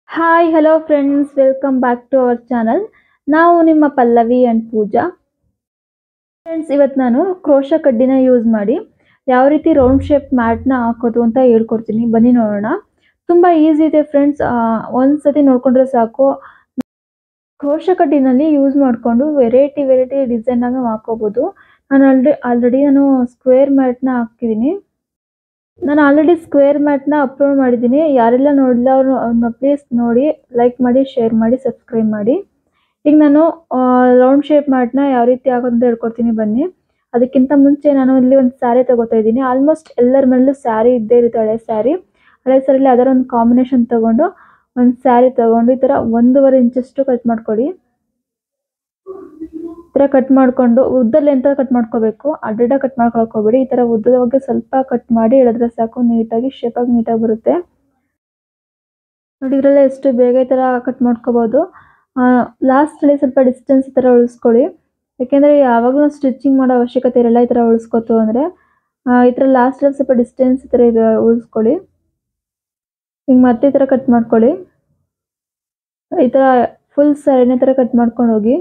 hi hello friends welcome back to our channel ನಾವು ನಿಮ್ಮ Pallavi and Pooja friends ಇವತ್ತು ನಾನು ಕ್ರೋಶ ಕಡ್ಡಿನ ಯೂಸ್ ಮಾಡಿ ಯಾವ ರೀತಿ ರೌಂಡ್ ಶೇಪ್ ಮ್ಯಾಟ್ನ ಹಾಕೋದು ಅಂತ ಹೇಳ್ಕೊಡ್ತೀನಿ ಬನ್ನಿ ನೋಡೋಣ ತುಂಬ ಈಸಿ ಇದೆ ಫ್ರೆಂಡ್ಸ್ ಒಂದು ಸತಿ ನೋಡ್ಕೊಂಡ್ರೆ ಸಾಕು ಕ್ರೋಶ ಕಡ್ಡಿನಲ್ಲಿ ಯೂಸ್ ಮಾಡಿಕೊಂಡು ವೆರೈಟಿ ವೆರೈಟಿ ಡಿಸೈನಾಗ ಹಾಕೋಬೋದು ನಾನು ಆಲ್ರೆಡಿ ಆಲ್ರೆಡಿ ನಾನು ಸ್ಕ್ವೇರ್ ಮ್ಯಾಟ್ನ ಹಾಕಿದ್ದೀನಿ ನಾನು ಆಲ್ರೆಡಿ ಸ್ಕ್ವೇರ್ ಮ್ಯಾಟ್ನ ಅಪ್ಲೋಡ್ ಮಾಡಿದ್ದೀನಿ ಯಾರೆಲ್ಲ ನೋಡಿಲ್ಲ ಅವರು ಅವ್ರನ್ನ ಪ್ಲೀಸ್ ನೋಡಿ ಲೈಕ್ ಮಾಡಿ ಶೇರ್ ಮಾಡಿ ಸಬ್ಸ್ಕ್ರೈಬ್ ಮಾಡಿ ಈಗ ನಾನು ರೌಂಡ್ ಶೇಪ್ ಮ್ಯಾಟ್ನ ಯಾವ ರೀತಿ ಹಾಕೋದು ಅಂತ ಹೇಳ್ಕೊಡ್ತೀನಿ ಬನ್ನಿ ಅದಕ್ಕಿಂತ ಮುಂಚೆ ನಾನು ಇಲ್ಲಿ ಒಂದು ಸ್ಯಾರಿ ತಗೋತಾ ಇದ್ದೀನಿ ಆಲ್ಮೋಸ್ಟ್ ಎಲ್ಲರ ಮೇಲೂ ಸ್ಯಾರಿ ಇದ್ದೇ ಇರುತ್ತೆ ಹಳೆ ಸ್ಯಾರಿ ಹಳೆ ಸ್ಯಾರಿಲಿ ಅದರ ಒಂದು ಕಾಂಬಿನೇಷನ್ ತಗೊಂಡು ಒಂದು ಸ್ಯಾರಿ ತಗೊಂಡು ಈ ಥರ ಒಂದೂವರೆ ಇಂಚಷ್ಟು ಕಟ್ ಮಾಡ್ಕೊಳ್ಳಿ ಈ ಥರ ಕಟ್ ಮಾಡಿಕೊಂಡು ಉದ್ದಲ್ಲಿ ಎಂತ ಕಟ್ ಮಾಡ್ಕೋಬೇಕು ಅಡ್ಡ ಕಟ್ ಮಾಡ್ಕೊಳಕ್ ಹೋಗ್ಬೇಡಿ ಈ ಥರ ಉದ್ದದ ಬಗ್ಗೆ ಸ್ವಲ್ಪ ಕಟ್ ಮಾಡಿ ಎಳೆದ್ರೆ ಸಾಕು ನೀಟಾಗಿ ಶೇಪಾಗಿ ನೀಟಾಗಿ ಬರುತ್ತೆ ನೋಡಿ ಇದರಲ್ಲೇ ಎಷ್ಟು ಬೇಗ ಈ ಥರ ಕಟ್ ಮಾಡ್ಕೋಬೋದು ಲಾಸ್ಟಲ್ಲಿ ಸ್ವಲ್ಪ ಡಿಸ್ಟೆನ್ಸ್ ಈ ಥರ ಉಳಿಸ್ಕೊಳ್ಳಿ ಯಾಕೆಂದರೆ ಯಾವಾಗಲೂ ಸ್ಟಿಚಿಂಗ್ ಮಾಡೋ ಅವಶ್ಯಕತೆ ಇರಲ್ಲ ಈ ಥರ ಉಳಿಸ್ಕೊತು ಅಂದರೆ ಈ ಥರ ಲಾಸ್ಟಲ್ಲಿ ಸ್ವಲ್ಪ ಡಿಸ್ಟೆನ್ಸ್ ಈ ಥರ ಇರ ಉಳಿಸ್ಕೊಳ್ಳಿ ಈಗ ಮತ್ತೆ ಈ ಥರ ಕಟ್ ಮಾಡ್ಕೊಳ್ಳಿ ಈ ಥರ ಫುಲ್ ಸ್ಯಾರಿನ ಥರ ಕಟ್ ಮಾಡ್ಕೊಂಡು ಹೋಗಿ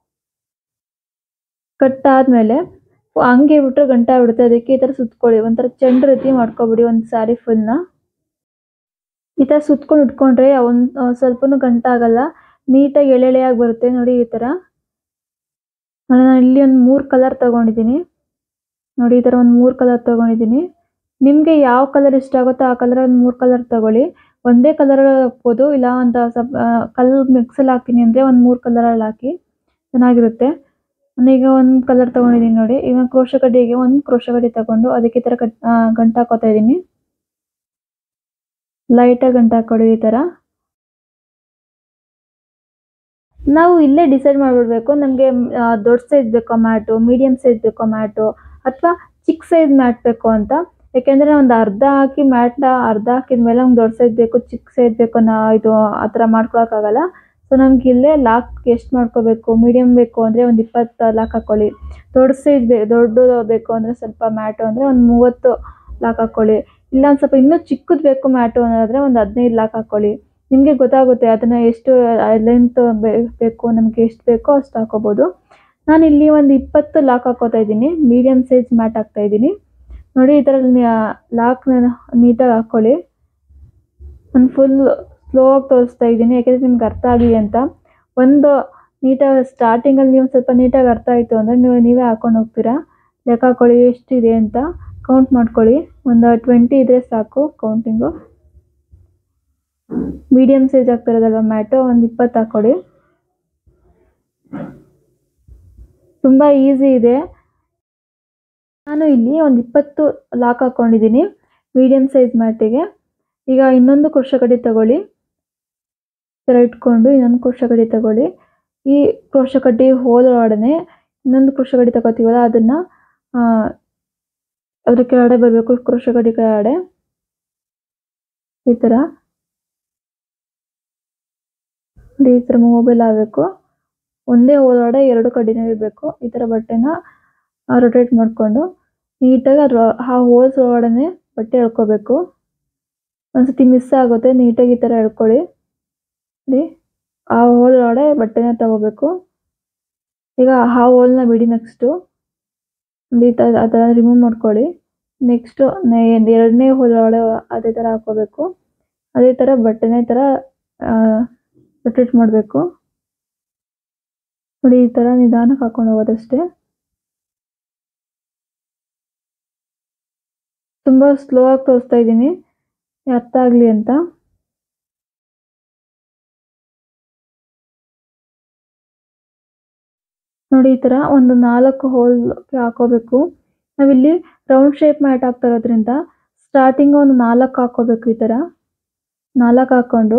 ಕಟ್ ಆದಮೇಲೆ ಹಂಗೆ ಬಿಟ್ಟರೆ ಗಂಟೆ ಆಗ್ಬಿಡುತ್ತೆ ಅದಕ್ಕೆ ಈ ಥರ ಸುತ್ಕೊಳ್ಳಿ ಒಂಥರ ಚೆಂಡು ರೀತಿ ಮಾಡ್ಕೊಬಿಡಿ ಒಂದು ಸ್ಯಾರಿ ಫುಲ್ನ ಈ ಥರ ಸುತ್ಕೊಂಡು ಇಟ್ಕೊಂಡ್ರೆ ಒಂದು ಸ್ವಲ್ಪನೂ ಗಂಟೆ ಆಗಲ್ಲ ನೀಟಾಗಿ ಎಳೆ ಎಳೆಯಾಗಿ ಬರುತ್ತೆ ನೋಡಿ ಈ ಥರ ನಾನು ಇಲ್ಲಿ ಒಂದು ಮೂರು ಕಲರ್ ತಗೊಂಡಿದ್ದೀನಿ ನೋಡಿ ಈ ಥರ ಒಂದು ಮೂರು ಕಲರ್ ತಗೊಂಡಿದ್ದೀನಿ ನಿಮಗೆ ಯಾವ ಕಲರ್ ಇಷ್ಟ ಆಗುತ್ತೋ ಆ ಕಲರ್ ಒಂದು ಮೂರು ಕಲರ್ ತಗೊಳ್ಳಿ ಒಂದೇ ಕಲರ್ ಹಾಕ್ಬೋದು ಇಲ್ಲ ಅಂತ ಸ್ವಲ್ಪ ಕಲ್ ಮಿಕ್ಸಲ್ಲಿ ಹಾಕ್ತೀನಿ ಅಂದರೆ ಒಂದು ಮೂರು ಕಲರಲ್ಲಿ ಹಾಕಿ ಚೆನ್ನಾಗಿರುತ್ತೆ ನಾನೀಗ ಒಂದು ಕಲರ್ ತಗೊಂಡಿದ್ದೀನಿ ನೋಡಿ ಈಗ ಕ್ರೋಶ ಕಡ್ಡಿಗೆ ಒಂದು ಕ್ರೋಶ ಕಡ್ಡಿ ತಗೊಂಡು ಅದಕ್ಕೆ ಈ ಥರ ಕಟ್ ಗಂಟು ಹಾಕೋತಾ ಇದ್ದೀನಿ ಲೈಟಾಗಿ ಗಂಟು ಹಾಕೊಳ್ಳಿ ಈ ಥರ ನಾವು ಇಲ್ಲೇ ಡಿಸೈಡ್ ಮಾಡಿಬಿಡ್ಬೇಕು ನಮಗೆ ದೊಡ್ಡ ಸೈಜ್ ಬೇಕೋ ಮ್ಯಾಟು ಮೀಡಿಯಮ್ ಸೈಜ್ ಬೇಕೋ ಮ್ಯಾಟು ಅಥವಾ ಚಿಕ್ಕ ಸೈಜ್ ಮ್ಯಾಟ್ ಬೇಕು ಅಂತ ಯಾಕೆಂದರೆ ಒಂದು ಅರ್ಧ ಹಾಕಿ ಮ್ಯಾಟ್ನ ಅರ್ಧ ಹಾಕಿದ್ಮೇಲೆ ನಮ್ಗೆ ದೊಡ್ಡ ಸೈಜ್ ಬೇಕು ಚಿಕ್ಕ ಸೈಜ್ ಬೇಕು ನಾ ಇದು ಆ ಥರ ಮಾಡ್ಕೊಳಕ್ಕಾಗಲ್ಲ ಸೊ ನಮ್ಗೆ ಇಲ್ಲೇ ಲಾಕ್ ಎಷ್ಟು ಮಾಡ್ಕೋಬೇಕು ಮೀಡಿಯಮ್ ಬೇಕು ಅಂದರೆ ಒಂದು ಇಪ್ಪತ್ತು ಲಾಕ್ ಹಾಕ್ಕೊಳ್ಳಿ ದೊಡ್ಡ ಸೈಜ್ ಬೇ ದೊಡ್ಡದು ಬೇಕು ಅಂದರೆ ಸ್ವಲ್ಪ ಮ್ಯಾಟು ಅಂದರೆ ಒಂದು ಮೂವತ್ತು ಲಾಕ್ ಹಾಕ್ಕೊಳ್ಳಿ ಇಲ್ಲ ಒಂದು ಸ್ವಲ್ಪ ಇನ್ನೂ ಚಿಕ್ಕದು ಬೇಕು ಮ್ಯಾಟು ಅನ್ನೋದಾದರೆ ಒಂದು ಹದಿನೈದು ಲಾಕ್ ಹಾಕ್ಕೊಳ್ಳಿ ನಿಮಗೆ ಗೊತ್ತಾಗುತ್ತೆ ಅದನ್ನು ಎಷ್ಟು ಲೆಂತ್ ಬೇಕು ನಮಗೆ ಎಷ್ಟು ಬೇಕೋ ಅಷ್ಟು ಹಾಕೋಬೋದು ನಾನು ಇಲ್ಲಿ ಒಂದು ಇಪ್ಪತ್ತು ಲಾಕ್ ಹಾಕೋತಾ ಇದ್ದೀನಿ ಮೀಡಿಯಮ್ ಸೈಜ್ ಮ್ಯಾಟ್ ಹಾಕ್ತಾ ಇದ್ದೀನಿ ನೋಡಿ ಈ ಥರ ಲಾಕ್ನ ನೀಟಾಗಿ ಹಾಕ್ಕೊಳ್ಳಿ ನಾನು ಫುಲ್ ಸ್ಲೋ ಆಗಿ ತೋರಿಸ್ತಾ ಇದ್ದೀನಿ ಯಾಕೆಂದರೆ ನಿಮ್ಗೆ ಅರ್ಥ ಆಗಲಿ ಅಂತ ಒಂದು ನೀಟಾಗಿ ಸ್ಟಾರ್ಟಿಂಗಲ್ಲಿ ನೀವು ಸ್ವಲ್ಪ ನೀಟಾಗಿ ಅರ್ಥ ಆಯಿತು ಅಂದರೆ ನೀವು ನೀವೇ ಹಾಕೊಂಡು ಹೋಗ್ತೀರಾ ಲೆಕ್ಕ ಹಾಕ್ಕೊಳ್ಳಿ ಎಷ್ಟಿದೆ ಅಂತ ಕೌಂಟ್ ಮಾಡ್ಕೊಳ್ಳಿ ಒಂದು ಟ್ವೆಂಟಿ ಇದ್ರೆ ಸಾಕು ಕೌಂಟಿಂಗು ಮೀಡಿಯಮ್ ಸೈಜ್ ಆಗ್ತಿರೋದಲ್ವ ಮ್ಯಾಟು ಒಂದು ಇಪ್ಪತ್ತು ಹಾಕ್ಕೊಳ್ಳಿ ತುಂಬ ಈಸಿ ಇದೆ ನಾನು ಇಲ್ಲಿ ಒಂದು ಇಪ್ಪತ್ತು ಲಾಕ್ ಹಾಕ್ಕೊಂಡಿದ್ದೀನಿ ಮೀಡಿಯಮ್ ಸೈಜ್ ಮ್ಯಾಟಿಗೆ ಈಗ ಇನ್ನೊಂದು ಕ್ರೋಶ ಕಡ್ಡಿ ತಗೊಳ್ಳಿ ಥರ ಇಟ್ಕೊಂಡು ಇನ್ನೊಂದು ಕ್ರೋಶ ಕಡ್ಡಿ ತಗೊಳ್ಳಿ ಈ ಕ್ರೋಶ ಕಡ್ಡಿ ಹೋದೊಡನೆ ಇನ್ನೊಂದು ಕ್ರೋಶ ಕಡ್ಡಿ ತಗೋತೀವಲ್ಲ ಅದನ್ನು ಅದ್ರ ಕೆಳಗಡೆ ಬರಬೇಕು ಕ್ರೋಶ ಕಡ್ಡಿ ಕೆಳಗಡೆ ಈ ಥರ ಈ ಥರ ಮೊಬೈಲ್ ಆಗಬೇಕು ಒಂದೇ ಹೋದೊಳಗಡೆ ಎರಡು ಕಡ್ಡಿನೇ ಇರಬೇಕು ಈ ಥರ ಬಟ್ಟೆನ ರೊಟೇಟ್ ಮಾಡಿಕೊಂಡು ನೀಟಾಗಿ ಅದ್ರ ಆ ಹೋಲ್ಸ್ ಒಳಗಡೆ ಬಟ್ಟೆ ಎಳ್ಕೋಬೇಕು ಒಂದ್ಸತಿ ಮಿಸ್ ಆಗುತ್ತೆ ನೀಟಾಗಿ ಈ ಥರ ಎಳ್ಕೊಳ್ಳಿ ನೋಡಿ ಆ ಹೋಲ್ ಒಳಗಡೆ ಬಟ್ಟೆನ ತಗೋಬೇಕು ಈಗ ಆ ಹೋಲ್ನ ಬಿಡಿ ನೆಕ್ಸ್ಟು ಈ ಥರ ಆ ಥರ ರಿಮೂವ್ ಮಾಡ್ಕೊಳ್ಳಿ ನೆಕ್ಸ್ಟು ಎರಡನೇ ಹೋಲ್ ಒಳಗಡೆ ಅದೇ ಥರ ಹಾಕೋಬೇಕು ಅದೇ ಥರ ಬಟ್ಟೆನ ಈ ಥರ ರೊಟೇಟ್ ಮಾಡಬೇಕು ನೋಡಿ ಈ ಥರ ನಿಧಾನಕ್ಕೆ ಹಾಕೊಂಡು ಹೋಗೋದಷ್ಟೇ ತುಂಬ ಸ್ಲೋ ಆಗಿ ತೋರಿಸ್ತಾ ಇದ್ದೀನಿ ಅರ್ಥ ಆಗಲಿ ಅಂತ ನೋಡಿ ಈ ಥರ ಒಂದು ನಾಲ್ಕು ಹೋಲ್ ಹಾಕೋಬೇಕು ನಾವಿಲ್ಲಿ ರೌಂಡ್ ಶೇಪ್ ಮ್ಯಾಟ್ ಹಾಕ್ತಾ ಇರೋದ್ರಿಂದ ಸ್ಟಾರ್ಟಿಂಗ್ ಒಂದು ನಾಲ್ಕು ಹಾಕೋಬೇಕು ಈ ಥರ ನಾಲ್ಕು ಹಾಕ್ಕೊಂಡು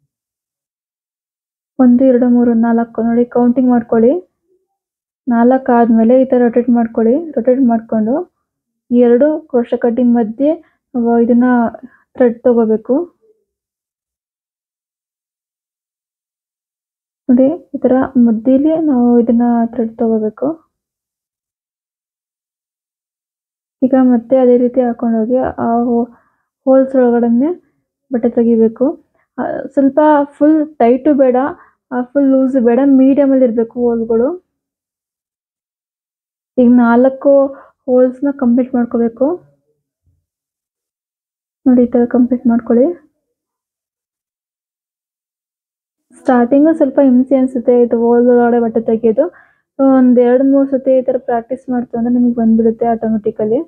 ಒಂದು ಎರಡು ಮೂರು ನಾಲ್ಕು ನೋಡಿ ಕೌಂಟಿಂಗ್ ಮಾಡ್ಕೊಳ್ಳಿ ನಾಲ್ಕು ಆದಮೇಲೆ ಈ ಥರ ರೊಟೇಟ್ ಮಾಡ್ಕೊಳ್ಳಿ ರೊಟೇಟ್ ಮಾಡಿಕೊಂಡು ಎರಡು ಕ್ರೋಶ ಕಡ್ಡಿ ಮಧ್ಯೆ ಇದನ್ನ ಥ್ರೆಡ್ ತಗೋಬೇಕು ನೋಡಿ ಈ ಥರ ಮಧ್ಯಲಿ ನಾವು ಇದನ್ನ ಥ್ರೆಡ್ ತಗೋಬೇಕು ಈಗ ಮತ್ತೆ ಅದೇ ರೀತಿ ಹಾಕೊಂಡೋಗಿ ಆ ಹೋಲ್ಸ್ ಒಳಗಡೆ ಬಟ್ಟೆ ತೆಗಿಬೇಕು ಆ, ಸ್ವಲ್ಪ ಫುಲ್ ಟೈಟು ಬೇಡ ಫುಲ್ ಲೂಸ್ ಬೇಡ ಮೀಡಿಯಮಲ್ಲಿ ಇರಬೇಕು ಹೋಲ್ಗಳು ಈಗ ನಾಲ್ಕು ಹೋಲ್ಸ್ನ ಕಂಪ್ಲೀಟ್ ಮಾಡ್ಕೋಬೇಕು ನೋಡಿ ಈ ಥರ ಕಂಪ್ಲೀಟ್ ಮಾಡ್ಕೊಳ್ಳಿ ಸ್ಟಾರ್ಟಿಂಗು ಸ್ವಲ್ಪ ಹಿಂಸೆ ಅನಿಸುತ್ತೆ ಇದು ಹೋಲ್ ಒಳಗಡೆ ಬಟ್ಟೆ ತೆಗೆಯೋದು ಒಂದು ಎರಡು ಮೂರು ಸತಿ ಈ ಥರ ಪ್ರಾಕ್ಟೀಸ್ ಮಾಡ್ತು ಅಂದ್ರೆ ನಿಮಗೆ ಬಂದ್ಬಿಡುತ್ತೆ ಆಟೋಮೆಟಿಕಲಿ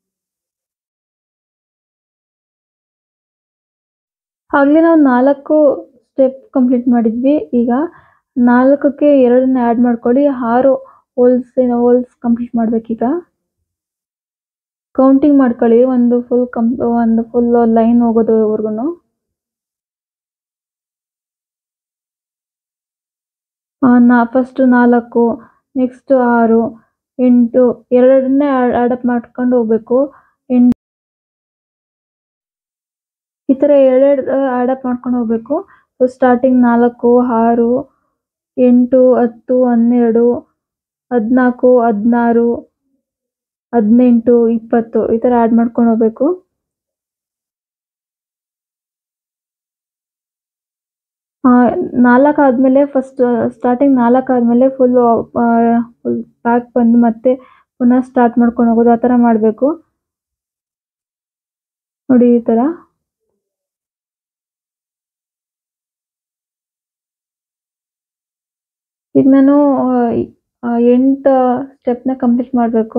ಆಗಲೇ ನಾವು ನಾಲ್ಕು ಸ್ಟೆಪ್ ಕಂಪ್ಲೀಟ್ ಮಾಡಿದ್ವಿ ಈಗ ನಾಲ್ಕಕ್ಕೆ ಎರಡನ್ನ ಆ್ಯಡ್ ಮಾಡ್ಕೊಳ್ಳಿ ಆರು ಹೋಲ್ಸ್ ಹೋಲ್ಸ್ ಕಂಪ್ಲೀಟ್ ಮಾಡ್ಬೇಕೀಗ ಕೌಂಟಿಂಗ್ ಮಾಡ್ಕೊಳ್ಳಿ ಒಂದು ಫುಲ್ ಕಂ ಒಂದು ಫುಲ್ ಲೈನ್ ಹೋಗೋದುವರೆಗೂ ನಾ ಫಸ್ಟ್ ನಾಲ್ಕು ನೆಕ್ಸ್ಟ್ ಆರು ಎಂಟು ಎರಡನ್ನೇ ಆ್ಯಡಪ್ ಮಾಡ್ಕೊಂಡು ಹೋಗ್ಬೇಕು ಎಂಟು ಈ ಥರ ಎರಡೆರಡು ಆ್ಯಡಪ್ ಮಾಡ್ಕೊಂಡು ಹೋಗ್ಬೇಕು ಸ್ಟಾರ್ಟಿಂಗ್ ನಾಲ್ಕು ಆರು ಎಂಟು ಹತ್ತು ಹನ್ನೆರಡು ಹದಿನಾಲ್ಕು ಹದಿನಾರು ಹದಿನೆಂಟು ಇಪ್ಪತ್ತು ಈ ಥರ ಆ್ಯಡ್ ಮಾಡ್ಕೊಂಡು ಹೋಗ್ಬೇಕು ನಾಲ್ಕು ಆದಮೇಲೆ ಫಸ್ಟ್ ಸ್ಟಾರ್ಟಿಂಗ್ ನಾಲ್ಕು ಆದಮೇಲೆ ಫುಲ್ಲು ಫುಲ್ ಬ್ಯಾಕ್ ಬಂದು ಮತ್ತೆ ಪುನಃ ಸ್ಟಾರ್ಟ್ ಮಾಡ್ಕೊಂಡು ಹೋಗೋದು ಆ ಥರ ಮಾಡಬೇಕು ನೋಡಿ ಈ ಥರ ಈಗ ನಾನು ಎಂಟು ಸ್ಟೆಪ್ನ ಕಂಪ್ಲೀಟ್ ಮಾಡಬೇಕು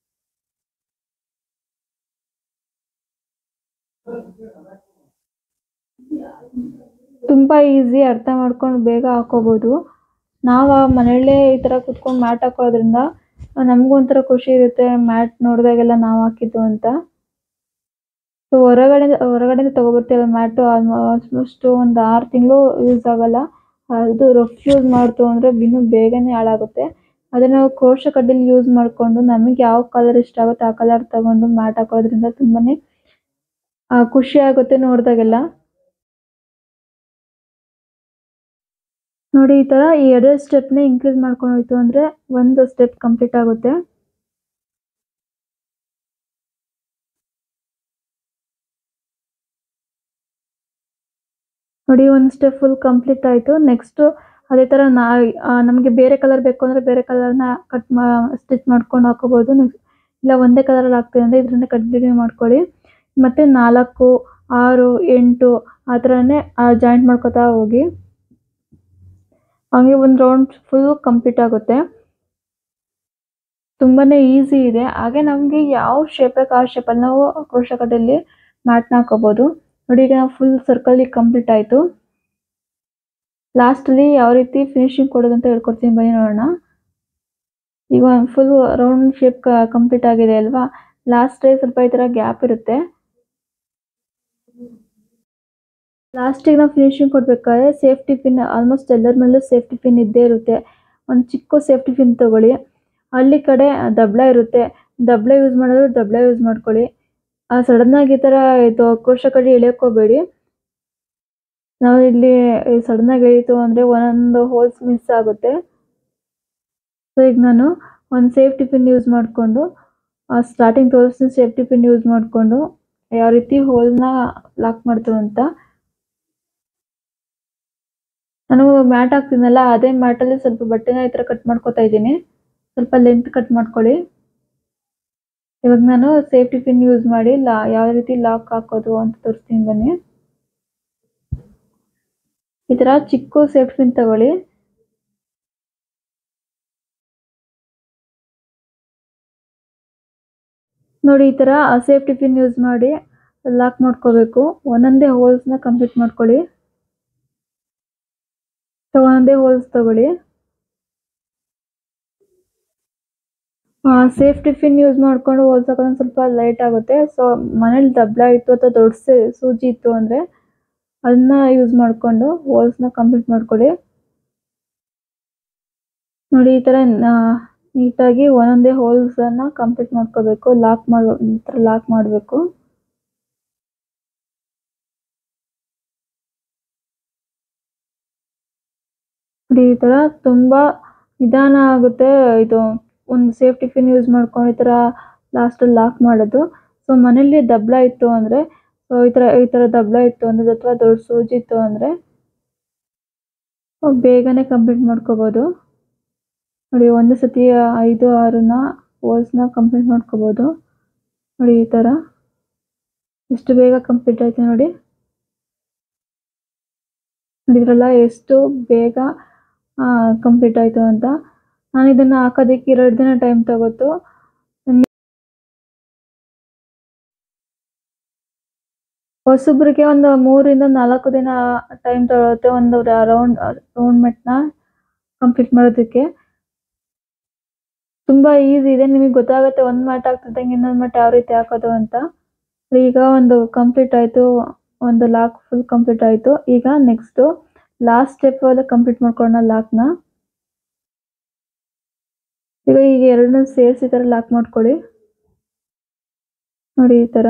ತುಂಬ ಈಸಿ ಅರ್ಥ ಮಾಡ್ಕೊಂಡು ಬೇಗ ಹಾಕೋಬೋದು ನಾವು ಮನೆಯಲ್ಲೇ ಈ ಥರ ಕುತ್ಕೊಂಡು ಮ್ಯಾಟ್ ಹಾಕೋದ್ರಿಂದ ನಮಗೂ ಒಂಥರ ಖುಷಿ ಇರುತ್ತೆ ಮ್ಯಾಟ್ ನೋಡಿದಾಗೆಲ್ಲ ನಾವು ಹಾಕಿದ್ದು ಅಂತ ಸೊ ಹೊರಗಡೆ ಹೊರಗಡೆಯಿಂದ ತೊಗೊಬರ್ತೀವಲ್ಲ ಮ್ಯಾಟು ಆಲ್ಮೋಸ್ಟ್ ಒಂದು ಆರು ತಿಂಗಳು ಯೂಸ್ ಆಗಲ್ಲ ಅದು ರಫ್ ಯೂಸ್ ಮಾಡ್ತು ಅಂದರೆ ಇನ್ನೂ ಬೇಗನೆ ಹಾಳಾಗುತ್ತೆ ಅದೇ ನಾವು ಕ್ರೋಶ ಕಡ್ಡಿಲಿ ಯೂಸ್ ಮಾಡಿಕೊಂಡು ನಮಗೆ ಯಾವ ಕಲರ್ ಇಷ್ಟ ಆಗುತ್ತೆ ಆ ಕಲರ್ ತಗೊಂಡು ಮ್ಯಾಟ್ ಹಾಕೋದ್ರಿಂದ ತುಂಬಾನೇ ಖುಷಿ ಆಗುತ್ತೆ ನೋಡಿದಾಗೆಲ್ಲ ನೋಡಿ ಈ ಥರ ಈ ಎರಡು ಸ್ಟೆಪ್ನೇ ಇನ್ಕ್ರೀಸ್ ಮಾಡ್ಕೊಂಡು ಹೋಯ್ತು ಅಂದರೆ ಒಂದು ಸ್ಟೆಪ್ ಕಂಪ್ಲೀಟ್ ಆಗುತ್ತೆ ನೋಡಿ ಒಂದು ಸ್ಟೆಪ್ ಫುಲ್ ಕಂಪ್ಲೀಟ್ ಆಯಿತು ನೆಕ್ಸ್ಟು ಅದೇ ಥರ ನಾ ನಮಗೆ ಬೇರೆ ಕಲರ್ ಬೇಕು ಅಂದರೆ ಬೇರೆ ಕಲರ್ನ ಕಟ್ ಮಾ ಸ್ಟಿಚ್ ಮಾಡ್ಕೊಂಡು ಹಾಕೋಬೋದು ಇಲ್ಲ ಒಂದೇ ಕಲರಲ್ಲಿ ಹಾಕ್ತೀವಿ ಅಂದರೆ ಇದರಿಂದ ಕಂಟಿನ್ಯೂ ಮಾಡ್ಕೊಳ್ಳಿ ಮತ್ತು ನಾಲ್ಕು ಆರು ಎಂಟು ಆ ಥರನೇ ಜಾಯಿಂಟ್ ಮಾಡ್ಕೊತಾ ಹೋಗಿ ಹಂಗೆ ಒಂದು ರೌಂಡ್ ಫುಲ್ ಕಂಪ್ಲೀಟ್ ಆಗುತ್ತೆ ತುಂಬಾ ಈಸಿ ಇದೆ ಹಾಗೆ ನಮಗೆ ಯಾವ ಶೇಪ್ ಬೇಕು ಆ ಶೇಪಲ್ಲಿ ನಾವು ಕ್ರೋಶ ಕಡ್ಡಿಯಲ್ಲಿ ಮ್ಯಾಟ್ನ ಹಾಕೋಬೋದು ನೋಡಿ ಈಗ ಫುಲ್ ಸರ್ಕಲಿಗೆ ಕಂಪ್ಲೀಟ್ ಆಯಿತು ಲಾಸ್ಟಲ್ಲಿ ಯಾವ ರೀತಿ ಫಿನಿಶಿಂಗ್ ಕೊಡೋದು ಅಂತ ಹೇಳ್ಕೊಡ್ತೀನಿ ಬನ್ನಿ ನೋಡೋಣ ಈಗ ಒಂದು ಫುಲ್ ರೌಂಡ್ ಶೇಪ್ ಕಂಪ್ಲೀಟ್ ಆಗಿದೆ ಅಲ್ವಾ ಲಾಸ್ಟೇ ಸ್ವಲ್ಪ ಈ ಥರ ಗ್ಯಾಪ್ ಇರುತ್ತೆ ಲಾಸ್ಟಿಗೆ ನಾವು ಫಿನಿಶಿಂಗ್ ಕೊಡಬೇಕಾದ್ರೆ ಸೇಫ್ಟಿ ಪಿನ್ ಆಲ್ಮೋಸ್ಟ್ ಎಲ್ಲರ ಮೇಲೂ ಸೇಫ್ಟಿ ಪಿನ್ ಇದ್ದೇ ಇರುತ್ತೆ ಒಂದು ಚಿಕ್ಕ ಸೇಫ್ಟಿ ಪಿನ್ ತೊಗೊಳ್ಳಿ ಹಳ್ಳಿ ಕಡೆ ದಬ್ಳ ಇರುತ್ತೆ ದಬ್ಳ ಯೂಸ್ ಮಾಡಿದ್ರೆ ದಬ್ಳ ಯೂಸ್ ಮಾಡ್ಕೊಳ್ಳಿ ಸಡನ್ನಾಗಿ ಈ ಥರ ಇದು ಕ್ರೋಶ ಕಡ್ಡಿ ಎಳೆಯೋಕೆ ಹೋಗಬೇಡಿ ನಾವು ಇಲ್ಲಿ ಸಡನ್ನಾಗಿ ಎಳೀತು ಅಂದರೆ ಒಂದೊಂದು ಹೋಲ್ಸ್ ಮಿಸ್ ಆಗುತ್ತೆ ಸೊ ಈಗ ನಾನು ಒಂದು ಸೇಫ್ಟಿ ಪಿನ್ ಯೂಸ್ ಮಾಡಿಕೊಂಡು ಸ್ಟಾರ್ಟಿಂಗ್ ತೋರಿಸ್ತೀನಿ ಸೇಫ್ಟಿ ಪಿನ್ ಯೂಸ್ ಮಾಡಿಕೊಂಡು ಯಾವ ರೀತಿ ಹೋಲ್ನ ಲಾಕ್ ಮಾಡ್ತೀವಿ ಅಂತ ನಾನು ಮ್ಯಾಟ್ ಹಾಕ್ತೀನಲ್ಲ ಅದೇ ಮ್ಯಾಟಲ್ಲಿ ಸ್ವಲ್ಪ ಬಟ್ಟೆನ ಈ ಥರ ಕಟ್ ಮಾಡ್ಕೊತಾ ಇದ್ದೀನಿ ಸ್ವಲ್ಪ ಲೆಂತ್ ಕಟ್ ಮಾಡ್ಕೊಳ್ಳಿ ಇವಾಗ ನಾನು ಸೇಫ್ಟಿ ಪಿನ್ ಯೂಸ್ ಮಾಡಿ ಲಾ ಯಾವ ರೀತಿ ಲಾಕ್ ಹಾಕೋದು ಅಂತ ತೋರಿಸ್ತೀನಿ ಬನ್ನಿ ಈ ಥರ ಚಿಕ್ಕ ಸೇಫ್ಟಿ ಪಿನ್ ತಗೊಳ್ಳಿ ನೋಡಿ ಈ ಥರ ಸೇಫ್ಟಿ ಪಿನ್ ಯೂಸ್ ಮಾಡಿ ಲಾಕ್ ಮಾಡ್ಕೋಬೇಕು ಒಂದೊಂದೇ ಹೋಲ್ಸ್ನ ಕಂಪ್ಲೀಟ್ ಮಾಡ್ಕೊಳ್ಳಿ ಸೊ ಒಂದೇ ಹೋಲ್ಸ್ ತಗೊಳ್ಳಿ ಸೇಫ್ಟಿ ಪಿನ್ ಯೂಸ್ ಮಾಡ್ಕೊಂಡು ಹೋಲ್ಸ್ ಹಾಕೋದು ಸ್ವಲ್ಪ ಲೈಟ್ ಆಗುತ್ತೆ ಸೊ ಮನೇಲಿ ದಬ್ಳ ಇತ್ತು ಅಥವಾ ದೊಡ್ಡ ಸೂಜಿ ಇತ್ತು ಅಂದರೆ ಅದನ್ನ ಯೂಸ್ ಮಾಡಿಕೊಂಡು ಹೋಲ್ಸ್ನ ಕಂಪ್ಲೀಟ್ ಮಾಡ್ಕೊಳ್ಳಿ ನೋಡಿ ಈ ಥರ ನೀಟಾಗಿ ಒಂದೊಂದೇ ಹೋಲ್ಸನ್ನು ಕಂಪ್ಲೀಟ್ ಮಾಡ್ಕೋಬೇಕು ಲಾಕ್ ಮಾಡೋ ಥರ ಲಾಕ್ ಮಾಡಬೇಕು ನೋಡಿ ಈ ಥರ ತುಂಬ ನಿಧಾನ ಆಗುತ್ತೆ ಇದು ಒಂದು ಸೇಫ್ಟಿ ಪಿನ್ ಯೂಸ್ ಮಾಡ್ಕೊಂಡು ಈ ಥರ ಲಾಸ್ಟಲ್ಲಿ ಲಾಕ್ ಮಾಡೋದು ಸೊ ಮನೇಲಿ ದಬ್ಳ ಇತ್ತು ಅಂದರೆ ಸೊ ಈ ಥರ ಈ ಥರ ದಬ್ಳ ಇತ್ತು ಅಂದ್ರೆ ಅಥವಾ ದೊಡ್ಡ ಸೂಜಿ ಇತ್ತು ಅಂದರೆ ಬೇಗನೆ ಕಂಪ್ಲೀಟ್ ಮಾಡ್ಕೋಬೋದು ನೋಡಿ ಒಂದು ಸತಿ ಐದು ಆರನ್ನ ಹೋಲ್ಸ್ನ ಕಂಪ್ಲೀಟ್ ಮಾಡ್ಕೋಬೋದು ನೋಡಿ ಈ ಥರ ಎಷ್ಟು ಬೇಗ ಕಂಪ್ಲೀಟ್ ಆಯ್ತು ನೋಡಿ ನೋಡಿದ್ರಲ್ಲ ಎಷ್ಟು ಬೇಗ ಕಂಪ್ಲೀಟ್ ಆಯಿತು ಅಂತ ನಾನು ಇದನ್ನು ಹಾಕೋದಕ್ಕೆ ಎರಡು ದಿನ ಟೈಮ್ ತಗೋತು ಹೊಸಬ್ರಿಗೆ ಒಂದು ಮೂರಿಂದ ನಾಲ್ಕು ದಿನ ಟೈಮ್ ತಗೊಳುತ್ತೆ ಒಂದು ರೌಂಡ್ ರೌಂಡ್ ಮೆಟ್ನ ಕಂಪ್ಲೀಟ್ ಮಾಡೋದಕ್ಕೆ ತುಂಬ ಈಸಿ ಇದೆ ನಿಮಗೆ ಗೊತ್ತಾಗುತ್ತೆ ಒಂದು ಮ್ಯಾಟ್ ಆಗ್ತಿದ್ದಂಗೆ ಇನ್ನೊಂದು ಮ್ಯಾಟ್ ಯಾವ ರೀತಿ ಹಾಕೋದು ಅಂತ ಈಗ ಒಂದು ಕಂಪ್ಲೀಟ್ ಆಯಿತು ಒಂದು ಲಾಕ್ ಫುಲ್ ಕಂಪ್ಲೀಟ್ ಆಯಿತು ಈಗ ನೆಕ್ಸ್ಟು ಲಾಸ್ಟ್ ಸ್ಟೆಪ್ ಎಲ್ಲ ಕಂಪ್ಲೀಟ್ ಮಾಡ್ಕೊಳ್ಳೋಣ ಲಾಕ್ನ ಈಗ ಈಗ ಎರಡನ್ನೂ ಸೇರಿಸಿ ಈ ಥರ ಲಾಕ್ ಮಾಡ್ಕೊಳ್ಳಿ ನೋಡಿ ಈ ಥರ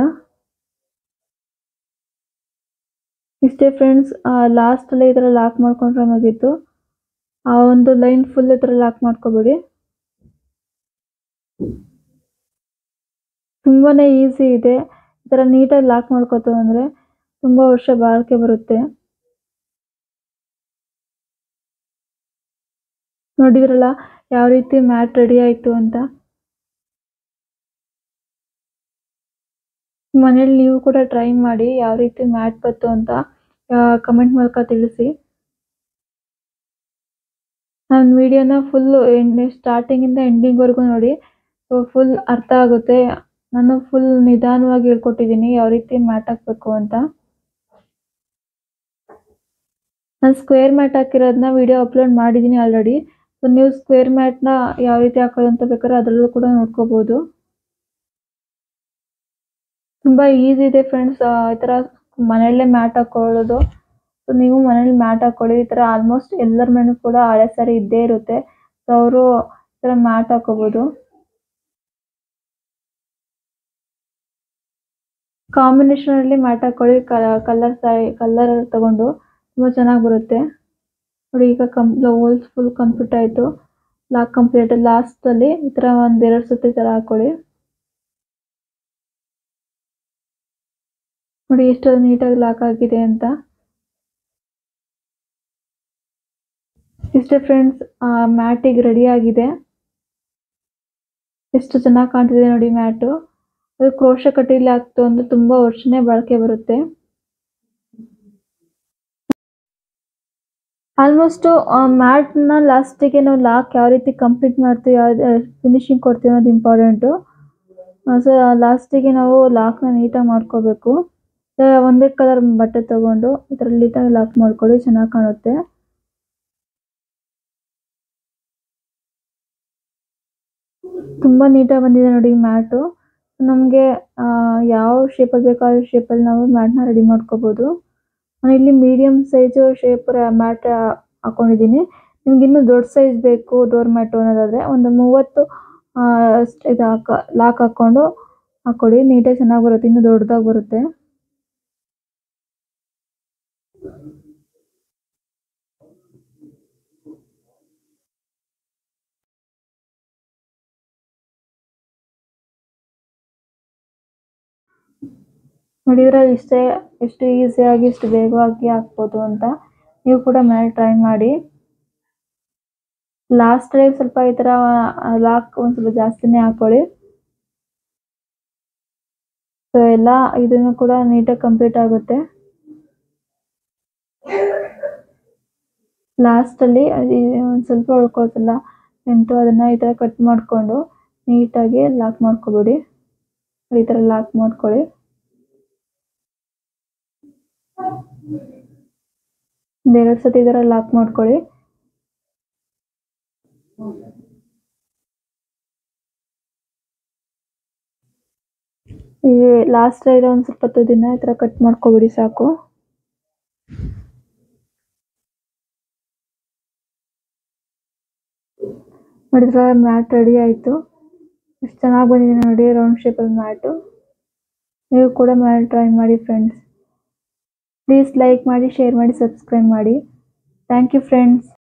ಇಷ್ಟೇ ಫ್ರೆಂಡ್ಸ್ ಲಾಸ್ಟಲ್ಲಿ ಈ ಥರ ಲಾಕ್ ಮಾಡ್ಕೊಂಡ್ರೆ ಮುಗೀತು ಆ ಒಂದು ಲೈನ್ ಫುಲ್ ಈ ಥರ ಲಾಕ್ ಮಾಡ್ಕೊಬೇಡಿ ತುಂಬಾನೇ ಈಸಿ ಇದೆ ಈ ಥರ ನೀಟಾಗಿ ಲಾಕ್ ಮಾಡ್ಕೋತು ಅಂದರೆ ತುಂಬ ವರ್ಷ ಬಾಳಿಕೆ ಬರುತ್ತೆ ನೋಡಿದ್ರಲ್ಲ ಯಾವ ರೀತಿ ಮ್ಯಾಟ್ ರೆಡಿ ಆಯಿತು ಅಂತ ಮನೇಲಿ ನೀವು ಕೂಡ ಟ್ರೈ ಮಾಡಿ ಯಾವ ರೀತಿ ಮ್ಯಾಟ್ ಬಂತು ಅಂತ ಕಮೆಂಟ್ ಮೂಲಕ ತಿಳಿಸಿ ನನ್ನ ವಿಡಿಯೋನ ಫುಲ್ಲು ಎಂಡ್ ಸ್ಟಾರ್ಟಿಂಗಿಂದ ಎಂಡಿಂಗ್ವರೆಗೂ ನೋಡಿ ಸೊ ಫುಲ್ ಅರ್ಥ ಆಗುತ್ತೆ ನಾನು ಫುಲ್ ನಿಧಾನವಾಗಿ ಹೇಳ್ಕೊಟ್ಟಿದ್ದೀನಿ ಯಾವ ರೀತಿ ಮ್ಯಾಟ್ ಹಾಕಬೇಕು ಅಂತ ನಾನು ಸ್ಕ್ವೇರ್ ಮ್ಯಾಟ್ ಹಾಕಿರೋದನ್ನ ವಿಡಿಯೋ ಅಪ್ಲೋಡ್ ಮಾಡಿದ್ದೀನಿ ಆಲ್ರೆಡಿ ಸೊ ನೀವು ಸ್ಕ್ವೇರ್ ಮ್ಯಾಟ್ನ ಯಾವ ರೀತಿ ಹಾಕೋದು ಅಂತ ಬೇಕಾದ್ರೆ ಅದರಲ್ಲೂ ಕೂಡ ನೋಡ್ಕೋಬೋದು ತುಂಬ ಈಸಿ ಇದೆ ಫ್ರೆಂಡ್ಸ್ ಈ ಥರ ಮನೆಯಲ್ಲೇ ಮ್ಯಾಟ್ ಹಾಕೊಳ್ಳೋದು ಸೊ ನೀವು ಮನೇಲಿ ಮ್ಯಾಟ್ ಹಾಕೊಳ್ಳಿ ಈ ಥರ ಆಲ್ಮೋಸ್ಟ್ ಎಲ್ಲರ ಮನೇಲೂ ಕೂಡ ಹಳೆ ಸಾರಿ ಇದ್ದೇ ಇರುತ್ತೆ ಸೊ ಅವರು ಈ ಥರ ಮ್ಯಾಟ್ ಹಾಕೋಬೋದು ಕಾಂಬಿನೇಷನಲ್ಲಿ ಮ್ಯಾಟ್ ಹಾಕೊಳ್ಳಿ ಕಲರ್ ಸಾರಿ ಕಲರ್ ತಗೊಂಡು ತುಂಬ ಚೆನ್ನಾಗಿ ಬರುತ್ತೆ ನೋಡಿ ಈಗ ಕಂ ಹೋಲ್ಸ್ ಫುಲ್ ಕಂಪ್ಲೀಟ್ ಆಯಿತು ಲಾಕ್ ಕಂಪ್ಲೀಟ್ ಲಾಸ್ಟಲ್ಲಿ ಈ ಥರ ಒಂದು ಎರಡು ಸತಿ ಥರ ಹಾಕೊಳ್ಳಿ ನೋಡಿ ಎಷ್ಟು ನೀಟಾಗಿ ಲಾಕ್ ಆಗಿದೆ ಅಂತ ಇಷ್ಟೇ ಫ್ರೆಂಡ್ಸ್ ಮ್ಯಾಟಿಗೆ ರೆಡಿ ಆಗಿದೆ ಎಷ್ಟು ಚೆನ್ನಾಗಿ ಕಾಣ್ತಿದೆ ನೋಡಿ ಮ್ಯಾಟು ಅದು ಕ್ರೋಶ ಕಟ್ಟಿಲಿ ಹಾಕ್ತು ಅಂದ್ರೆ ತುಂಬ ವರ್ಷನೇ ಬಾಳಿಕೆ ಬರುತ್ತೆ ಆಲ್ಮೋಸ್ಟು ಮ್ಯಾಟ್ನ ಲಾಸ್ಟಿಗೆ ನಾವು ಲಾಕ್ ಯಾವ ರೀತಿ ಕಂಪ್ಲೀಟ್ ಮಾಡ್ತೀವಿ ಯಾವ ಫಿನಿಶಿಂಗ್ ಕೊಡ್ತೀವಿ ಅನ್ನೋದು ಇಂಪಾರ್ಟೆಂಟು ಸೊ ಲಾಸ್ಟಿಗೆ ನಾವು ಲಾಕ್ನ ನೀಟಾಗಿ ಮಾಡ್ಕೋಬೇಕು ಒಂದೇ ಕಲರ್ ಬಟ್ಟೆ ತಗೊಂಡು ಈ ಥರ ನೀಟಾಗಿ ಲಾಕ್ ಮಾಡ್ಕೊಳ್ಳಿ ಚೆನ್ನಾಗಿ ಕಾಣುತ್ತೆ ತುಂಬ ನೀಟಾಗಿ ಬಂದಿದೆ ನೋಡಿ ಮ್ಯಾಟು ನಮಗೆ ಯಾವ ಶೇಪಲ್ಲಿ ಬೇಕೋ ಆ ಶೇಪಲ್ಲಿ ನಾವು ಮ್ಯಾಟ್ನ ರೆಡಿ ಮಾಡ್ಕೋಬೋದು ನಾನು ಇಲ್ಲಿ ಮೀಡಿಯಮ್ ಸೈಜು ಶೇಪ್ ಮ್ಯಾಟ್ ಹಾಕೊಂಡಿದ್ದೀನಿ ನಿಮ್ಗೆ ಇನ್ನೂ ದೊಡ್ಡ ಸೈಜ್ ಬೇಕು ಡೋರ್ ಮ್ಯಾಟು ಅನ್ನೋದಾದರೆ ಒಂದು ಮೂವತ್ತು ಇದು ಹಾಕ ಲಾಕ್ ಹಾಕ್ಕೊಂಡು ಹಾಕ್ಕೊಳ್ಳಿ ನೀಟಾಗಿ ಚೆನ್ನಾಗಿ ಬರುತ್ತೆ ಇನ್ನೂ ದೊಡ್ಡದಾಗಿ ಬರುತ್ತೆ ನೋಡಿದ್ರೆ ಇಷ್ಟೇ ಎಷ್ಟು ಈಸಿಯಾಗಿ ಇಷ್ಟು ಬೇಗವಾಗಿ ಹಾಕ್ಬೋದು ಅಂತ ನೀವು ಕೂಡ ಮೇಲೆ ಟ್ರೈ ಮಾಡಿ ಲಾಸ್ಟಲ್ಲಿ ಸ್ವಲ್ಪ ಈ ಥರ ಲಾಕ್ ಒಂದು ಸ್ವಲ್ಪ ಜಾಸ್ತಿನೇ ಹಾಕೊಳ್ಳಿ ಸೊ ಎಲ್ಲ ಇದನ್ನು ಕೂಡ ನೀಟಾಗಿ ಕಂಪ್ಲೀಟ್ ಆಗುತ್ತೆ ಲಾಸ್ಟಲ್ಲಿ ಒಂದು ಸ್ವಲ್ಪ ಉಳ್ಕೊಳ್ತಲ್ಲ ಎಂಟು ಅದನ್ನು ಈ ಥರ ಕಟ್ ಮಾಡಿಕೊಂಡು ನೀಟಾಗಿ ಲಾಕ್ ಮಾಡ್ಕೊಬಿಡಿ ಈ ಥರ ಲಾಕ್ ಮಾಡ್ಕೊಳ್ಳಿ ಒಂದೆರಡು ಸತಿ ಈ ಥರ ಲಾಕ್ ಮಾಡ್ಕೊಳ್ಳಿ ಈ ಲಾಸ್ಟ್ ಇರೋ ಒಂದು ಸ್ವಲ್ಪ ಹೊತ್ತು ದಿನ ಈ ಥರ ಕಟ್ ಮಾಡ್ಕೊಬಿಡಿ ಸಾಕು ನೋಡಿದ್ರೆ ಮ್ಯಾಟ್ ರೆಡಿ ಆಯಿತು ಎಷ್ಟು ಚೆನ್ನಾಗಿ ಬಂದಿದೆ ನೋಡಿ ರೌಂಡ್ ಶೇಪಲ್ಲಿ ಮ್ಯಾಟು ನೀವು ಕೂಡ ಮಾಡಿ ಟ್ರೈ ಮಾಡಿ ಫ್ರೆಂಡ್ಸ್ ಪ್ಲೀಸ್ ಲೈಕ್ ಮಾಡಿ ಶೇರ್ ಮಾಡಿ ಸಬ್ಸ್ಕ್ರೈಬ್ ಮಾಡಿ ಥ್ಯಾಂಕ್ ಯು ಫ್ರೆಂಡ್ಸ್